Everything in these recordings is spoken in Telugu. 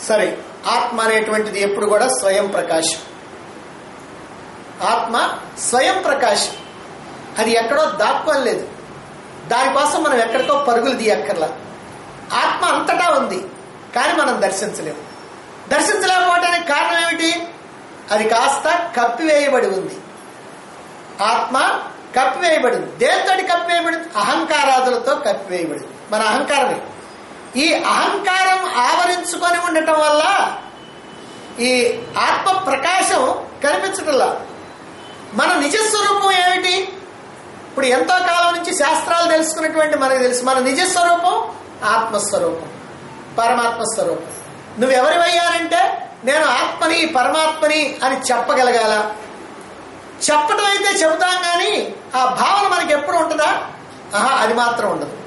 సరే ఆత్మ అనేటువంటిది ఎప్పుడు కూడా స్వయం ప్రకాశం ఆత్మ స్వయం ప్రకాశం అది ఎక్కడో దాక్కోలేదు దానికోసం మనం ఎక్కడికో పరుగులు తీయక్కర్లా ఆత్మ అంతటా ఉంది కానీ మనం దర్శించలేము దర్శించలేకపోవడానికి కారణం ఏమిటి అది కాస్త కప్పివేయబడి ఉంది ఆత్మ కప్పివేయబడింది దేంతోటి కప్పివేయబడింది అహంకారాదులతో కప్పివేయబడింది మన అహంకారమే ఈ అహంకారం ఆవరించుకొని ఉండటం వల్ల ఈ ఆత్మ ప్రకాశం కనిపించటంలా మన నిజస్వరూపం ఏమిటి ఇప్పుడు ఎంతో కాలం నుంచి శాస్త్రాలు తెలుసుకున్నటువంటి మనకు తెలుసు మన నిజస్వరూపం ఆత్మస్వరూపం పరమాత్మ స్వరూపం నువ్వెవరివయ్యానంటే నేను ఆత్మని పరమాత్మని అని చెప్పగలగాల చెప్పడం అయితే చెబుతాం కానీ ఆ భావన మనకి ఎప్పుడు ఉంటుందా ఆహా అది మాత్రం ఉండదు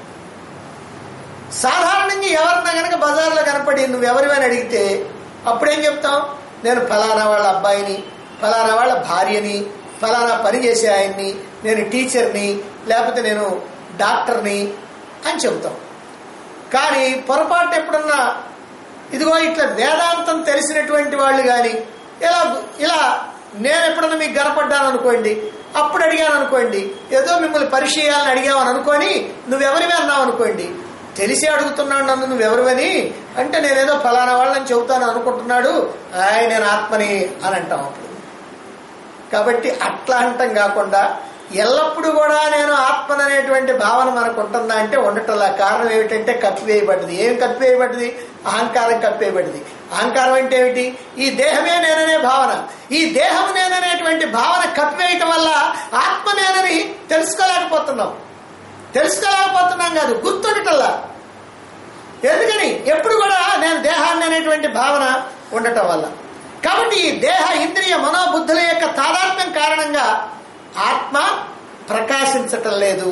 సాధారణంగా ఎవరన్నా కనుక బజార్లో కనపడి నువ్వెవరివని అడిగితే అప్పుడేం చెప్తాం నేను ఫలానా వాళ్ళ అబ్బాయిని ఫలానా వాళ్ళ భార్యని ఫలానా పని చేసే ఆయన్ని నేను టీచర్ని లేకపోతే నేను డాక్టర్ని అని చెబుతాం కానీ పొరపాటు ఎప్పుడన్నా ఇదిగో ఇట్లా వేదాంతం తెలిసినటువంటి వాళ్ళు కానీ ఇలా ఇలా నేను ఎప్పుడన్నా మీకు కనపడ్డాను అనుకోండి అప్పుడు అడిగాను అనుకోండి ఏదో మిమ్మల్ని పరీక్ష చేయాలని అడిగామని అనుకొని నువ్వెవరివి అన్నావు అనుకోండి తెలిసి అడుగుతున్నాడు నన్ను నువ్వెవరివని అంటే నేనేదో ఫలానా వాళ్ళని చెబుతాను అనుకుంటున్నాడు ఆయన నేను ఆత్మని అని అంటాం అప్పుడు కాబట్టి అట్లా అంటాం కాకుండా ఎల్లప్పుడూ కూడా నేను ఆత్మననేటువంటి భావన మనకు ఉంటుందా అంటే ఉండటంలా కారణం ఏమిటంటే కప్పివేయబడ్డది ఏం కప్పివేయబడ్డది అహంకారం కప్పివేయబడ్డది అహంకారం అంటే ఏమిటి ఈ దేహమే నేననే భావన ఈ దేహం నేననేటువంటి భావన కప్పివేయటం వల్ల ఆత్మ నేనని తెలుసుకోలేకపోతున్నాం తెలుసుకోలేకపోతున్నాం కాదు గుర్తుండటంలా ఎందుకని ఎప్పుడు కూడా నేను దేహాన్ని అనేటువంటి భావన ఉండటం వల్ల కాబట్టి ఈ దేహ ఇంద్రియ మనోబుద్ధుల యొక్క తాదాత్మ్యం కారణంగా ఆత్మ ప్రకాశించటం లేదు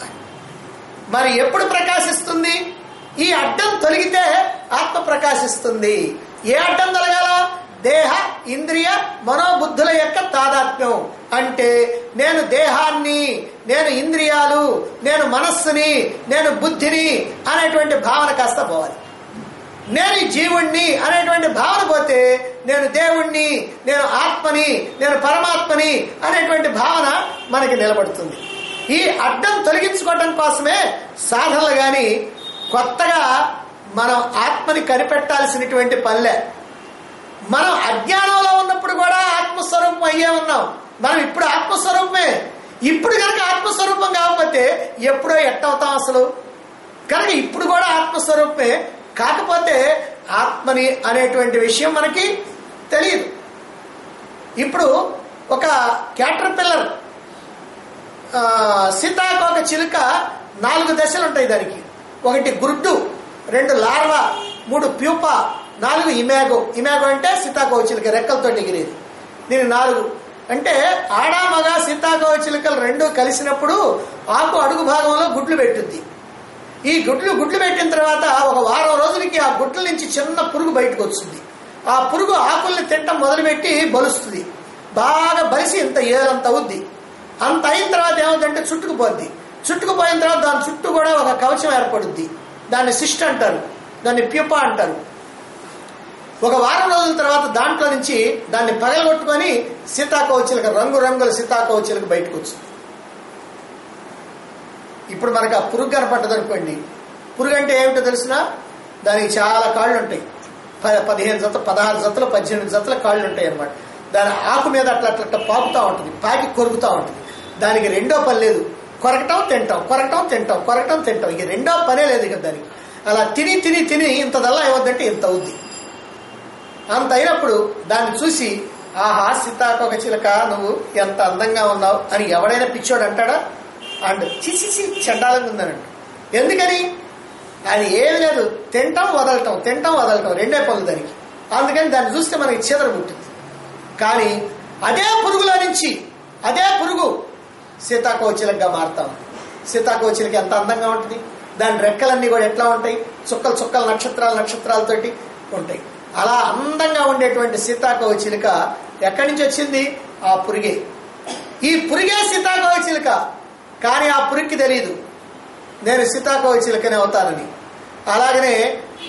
మరి ఎప్పుడు ప్రకాశిస్తుంది ఈ అడ్డం తొలగితే ఆత్మ ప్రకాశిస్తుంది ఏ అడ్డం తొలగాల దేహ ఇంద్రియ మనోబుద్ధుల యొక్క తాదాత్మ్యం అంటే నేను దేహాన్ని నేను ఇంద్రియాలు నేను మనస్సుని నేను బుద్ధిని అనేటువంటి భావన కాస్త పోవాలి నేను ఈ జీవుణ్ణి అనేటువంటి భావన పోతే నేను దేవుణ్ణి నేను ఆత్మని నేను పరమాత్మని అనేటువంటి భావన మనకి నిలబడుతుంది ఈ అడ్డం తొలగించుకోవడం కోసమే సాధనలు గాని కొత్తగా మనం ఆత్మని కనిపెట్టాల్సినటువంటి పనిలే మనం అజ్ఞానంలో ఉన్నప్పుడు కూడా ఆత్మస్వరూపం అయ్యే ఉన్నాం మనం ఇప్పుడు ఆత్మస్వరూపమే ఇప్పుడు కనుక ఆత్మస్వరూపం కాకపోతే ఎప్పుడో ఎట్టవుతాం అసలు కనుక ఇప్పుడు కూడా ఆత్మస్వరూపమే కాకపోతే ఆత్మని అనేటువంటి విషయం మనకి తెలియదు ఇప్పుడు ఒక క్యాటర్ పిల్లర్ సీతాకోక చిలుక నాలుగు దశలు ఉంటాయి దానికి ఒకటి గుడ్డు రెండు లార్వా మూడు ప్యూపా నాలుగు ఇమాగో ఇమాగో అంటే సీతాకోక చిలుక రెక్కలతో ఎగిరేది దీని నాలుగు అంటే ఆడా మగ సీతాకోక చిలుకలు రెండు కలిసినప్పుడు ఆకు అడుగు భాగంలో గుడ్లు పెట్టుద్ది ఈ గుడ్లు గుడ్లు పెట్టిన తర్వాత ఒక వారం రోజులకి ఆ గుడ్ల నుంచి చిన్న పురుగు బయటకు వస్తుంది ఆ పురుగు ఆకుల్ని తింటం మొదలుపెట్టి బలుస్తుంది బాగా బలిసి ఇంత ఏలంత అవుద్ది అంత అయిన తర్వాత ఏమవుతుందంటే చుట్టుకుపోద్ది చుట్టుకుపోయిన తర్వాత దాని చుట్టూ కూడా ఒక కవచం ఏర్పడుద్ది దాన్ని శిష్ట అంటారు దాన్ని ప్యూప అంటారు ఒక వారం రోజుల తర్వాత దాంట్లో నుంచి దాన్ని పగలగొట్టుకొని సీతాకోచిలకు రంగు రంగుల సీతాకోచిలకు బయటకు వచ్చింది ఇప్పుడు మనకు ఆ పురుగు కనపడ్డది అనుకోండి పురుగు అంటే ఏమిటో తెలిసిన దానికి చాలా కాళ్ళు ఉంటాయి ప- పదిహేను జత పదహారు జతలు పద్దెనిమిది జతల కాళ్ళు ఉంటాయి అన్నమాట దాని ఆకు మీద అట్లా అట్లా అట్లా పాకుతూ ఉంటుంది పాకి కొరుకుతూ ఉంటుంది దానికి రెండో పని లేదు కొరకటం తింటాం కొరకటం తింటాం కొరకటం తింటాం ఇక రెండో పనే లేదు ఇక దానికి అలా తిని తిని తిని ఇంతదల్లా ఏమవుద్దంటే ఇంత అవుద్ది అంత అయినప్పుడు దాన్ని చూసి ఆహా సీతాకోక చిలక నువ్వు ఎంత అందంగా ఉన్నావు అని ఎవడైనా పిచ్చోడు అంటాడా అండ్ చిసి చండాలంగా ఉందనంట ఎందుకని అది ఏమి లేదు తింటాం వదలటం తింటాం వదలటం రెండే పనులు దానికి అందుకని దాన్ని చూస్తే మనకి చీదర పుట్టింది కానీ అదే పురుగులో నుంచి అదే పురుగు సీతాకోచిలకగా మారుతాం సీతాకోచిలకి ఎంత అందంగా ఉంటుంది దాని రెక్కలన్నీ కూడా ఎట్లా ఉంటాయి చుక్కలు చుక్కలు నక్షత్రాలు నక్షత్రాలతోటి ఉంటాయి అలా అందంగా ఉండేటువంటి సీతాకోచిలుక ఎక్కడి నుంచి వచ్చింది ఆ పురిగే ఈ పురిగే సీతాకోచిలుక కానీ ఆ పురికి తెలియదు నేను సీతాకోచిలుకనే అవుతానని అలాగనే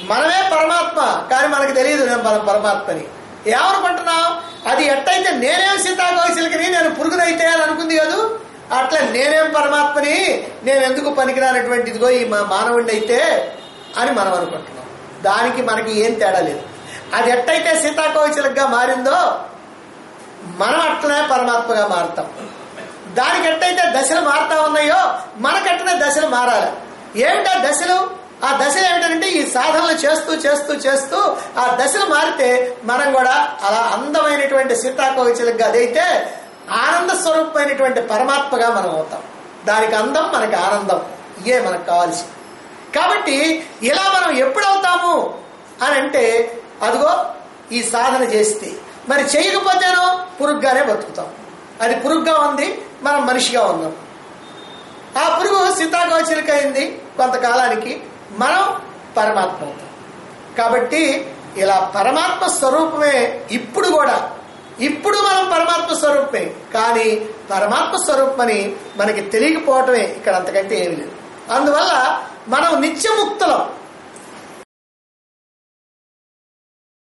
మనమే పరమాత్మ కానీ మనకు తెలియదు నేను మన పరమాత్మని ఏమనుకుంటున్నాం అది ఎట్టయితే నేనేం సీతాకోశిలకని నేను పురుగునైతే అని అనుకుంది కదూ అట్లా నేనేం పరమాత్మని నేను ఎందుకు పనికిరానటువంటి ఇదిగో ఈ మా మానవుడిని అయితే అని మనం అనుకుంటున్నాం దానికి మనకి ఏం తేడా లేదు అది ఎట్టయితే సీతాకోశిలకగా మారిందో మనం అట్లనే పరమాత్మగా మారుతాం దానికి ఎట్టయితే దశలు మారుతా ఉన్నాయో మనకట్టనే దశలు మారాలి ఏమిటా దశలు ఆ దశలు ఏమిటంటే ఈ సాధనలు చేస్తూ చేస్తూ చేస్తూ ఆ దశలు మారితే మనం కూడా అలా అందమైనటువంటి సీతాకోవిచలకు అదైతే ఆనంద స్వరూపమైనటువంటి పరమాత్మగా మనం అవుతాం దానికి అందం మనకి ఆనందం ఇయే మనకు కావాల్సి కాబట్టి ఇలా మనం ఎప్పుడు అవుతాము అని అంటే అదిగో ఈ సాధన చేస్తే మరి చేయకపోతేనో పురుగ్గానే బతుకుతాం అది పురుగ్గా ఉంది మనం మనిషిగా ఉన్నాం ఆ పురుగు సీతాకోచిలకైంది కొంతకాలానికి మనం పరమాత్మ అవుతాం కాబట్టి ఇలా పరమాత్మ స్వరూపమే ఇప్పుడు కూడా ఇప్పుడు మనం పరమాత్మ స్వరూపమే కానీ పరమాత్మ స్వరూపమని మనకి తెలియకపోవటమే ఇక్కడ అంతకంటే ఏమి లేదు అందువల్ల మనం నిత్యముక్తులం